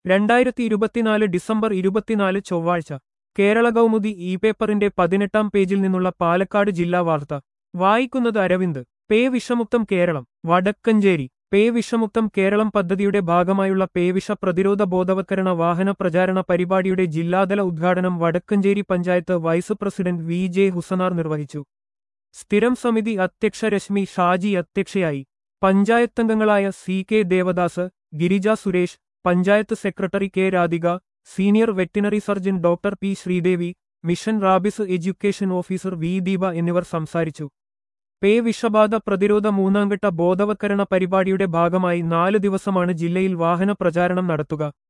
രണ്ടായിരത്തി ഇരുപത്തിനാല് ഡിസംബർ ഇരുപത്തിനാല് ചൊവ്വാഴ്ച കേരള കൗമുദി ഇ പേപ്പറിന്റെ പതിനെട്ടാം പേജിൽ നിന്നുള്ള പാലക്കാട് ജില്ലാ വാർത്ത വായിക്കുന്നത് അരവിന്ദ് പേ വിഷമുക്തം കേരളം വടക്കഞ്ചേരി പേ വിഷമുക്തം കേരളം പദ്ധതിയുടെ ഭാഗമായുള്ള പേവിഷ പ്രതിരോധ ബോധവത്കരണ വാഹന പ്രചാരണ പരിപാടിയുടെ ജില്ലാതല ഉദ്ഘാടനം Vadakkanchery panchayat vice president V J Husanar നിർവഹിച്ചു സ്ഥിരം സമിതി അധ്യക്ഷ രശ്മി ഷാജി അധ്യക്ഷയായി പഞ്ചായത്തംഗങ്ങളായ C K Devadas Girija Suresh panchayat secretary K Radhika senior veterinary surgeon doctor P Sreedevi mission rabies education officer V Deepa എന്നിവർ സംസാരിച്ചു പേ വിഷബാധ പ്രതിരോധ മൂന്നാംഘട്ട ബോധവത്കരണ പരിപാടിയുടെ ഭാഗമായി നാല് ദിവസമാണ് ജില്ലയിൽ വാഹന പ്രചാരണം നടത്തുക